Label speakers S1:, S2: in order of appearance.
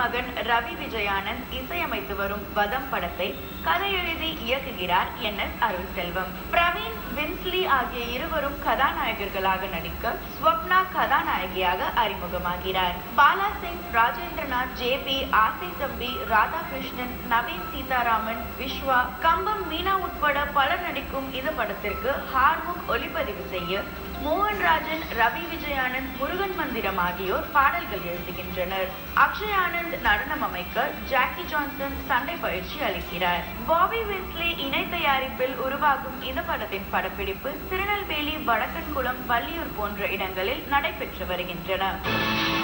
S1: மகன் ரவி விஜயானந்த் இசையமைத்து வரும் வதம் படத்தை கதை எழுதி இயக்குகிறார் என் எஸ் அருள் செல்வம் பிரவீன் வின்ஸ்லி ஆகிய இருவரும் கதாநாயகர்களாக நடிக்க ஸ்வப்னா கதாநாயகியாக அறிமுகமாகிறார் பாலா சிங் ராஜேந்திரநாத் ஜே பி ஆசை தம்பி ராதாகிருஷ்ணன் நவீன் சீதாராமன் விஸ்வா கம்பம் மீனா உட்பட பலர் நடிக்கும் இந்த படத்திற்கு ஹார்முக் ஒளிப்பதிவு செய்ய மோகன் ராஜன் ரவி விஜயானந்த் முருகன் மந்திரம் ஆகியோர் பாடல்கள் எழுதுகின்றனர் அக்ஷய் ஆனந்த் நடனம் அமைக்க ஜாக்கி ஜான்சன் சண்டை பயிற்சி அளிக்கிறார் பாபி வின்ஸ்லி இணை தயாரிப்பில் உருவாகும் இந்த படத்தின் படப்பிடிப்பு திருநெல்வேலி வடக்கன்குளம் வள்ளியூர் போன்ற இடங்களில் நடைபெற்று வருகின்றன